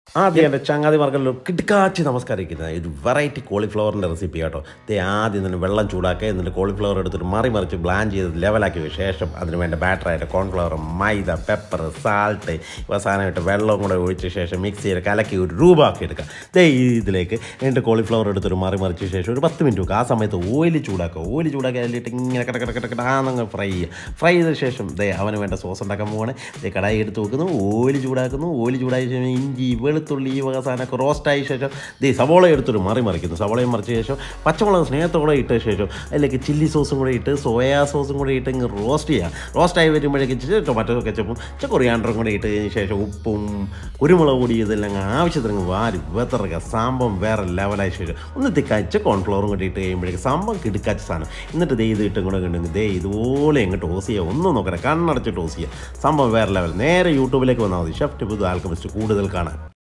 ആദ്യം എൻ്റെ ചങ്ങാതിമാർക്കെല്ലാം കിടക്കാച്ചി നമസ്കരിക്കുന്നത് ഇത് വെറൈറ്റി കോളിഫ്ലവറിൻ്റെ റെസിപ്പി കേട്ടോ ദേ ആദ്യം തന്നെ വെള്ളം ചൂടാക്കുക എന്നിട്ട് കോളിഫ്ലവർ എടുത്തിട്ട് മറി മറിച്ച് ബ്ലാൻ ചെയ്ത് ലെവലാക്കിയ ശേഷം അതിന് വേണ്ട ബാറ്ററായിട്ട് കോൺഫ്ലവർ മൈദ പെപ്പർ സാൾട്ട് അവസാനമായിട്ട് വെള്ളവും കൂടെ ഒഴിച്ച ശേഷം മിക്സ് ചെയ്ത് കലക്കി ഒരു രൂപമാക്കി എടുക്കുക ദേ ഈ ഇതിലേക്ക് എന്നിട്ട് കോളിഫ്ലവർ എടുത്തൊരു മറി മറിച്ച ശേഷം ഒരു പത്ത് മിനിറ്റ് വെക്കുക ആ സമയത്ത് ഓയിൽ ചൂടാക്കുക ഓയിൽ ചൂടാക്കി അതിലിട്ട് ഇങ്ങനെ കട കട കട കടാന്നങ്ങ് ഫ്രൈ ചെയ്യുക ഫ്രൈ ചെയ്ത ശേഷം ദേ അവന് വേണ്ട സോസ് ഉണ്ടാക്കാൻ പോവാണ് ദേ കടായി എടുത്ത് വെക്കുന്നു ഓയിൽ ചൂടാക്കുന്നു ഓയിൽ ചൂടായ ശേഷം ഇഞ്ചി വെളുത്തുള്ളി ഈ വക സാധനമൊക്കെ റോസ്റ്റായ ശേഷം ദേ സവോള എടുത്തൊരു മറി മറിക്കുന്നു സവോളയും മറിച്ച ശേഷം പച്ചമുളക് സ്നേഹത്തോടെ ഇട്ട ശേഷം അതിലേക്ക് ചില്ലി സോസും കൂടെ ഇട്ട് സോയാ സോസും കൂടെ ഇട്ട് ഇങ്ങ് റോസ്റ്റ് ചെയ്യുക റോസ്റ്റായി വരുമ്പോഴേക്കും ഇച്ചിരി ടൊമാറ്റോ കെച്ചപ്പും ഇച്ചിരി കൊറിയാണ്ടറും കൂടെ ഇട്ട് കഴിഞ്ഞ ശേഷം ഉപ്പും കുരുമുളക് പൊടി ഇതെല്ലാം അങ്ങ് ആവശ്യത്തിന് വാരി വെത്തറക്കുക സംഭവം വേറെ ലെവലായ ശേഷം ഒന്ന് തിക്കാച്ച കോൺഫ്ലവറും കൂടി ഇട്ട് കഴിയുമ്പോഴേക്കും സംഭവം കിടക്കാച്ച സാധനം എന്നിട്ട് ദേ ഇത് ഇട്ടും കൂടെ കണ്ടെങ്കിൽ ദേ ഇതുപോലെ അങ്ങ് ടോസ് ചെയ്യുക ഒന്നും നോക്കണേ കണ്ണടച്ച് ടോസ് ചെയ്യുക സംഭവം വേറെ ലെവൽ നേരെ യൂട്യൂബിലേക്ക് വന്നാൽ മതി ഷെഫ് ടിപ്പ് ആൽക്കമിസ്റ്റ് കൂടുതൽ കാണാൻ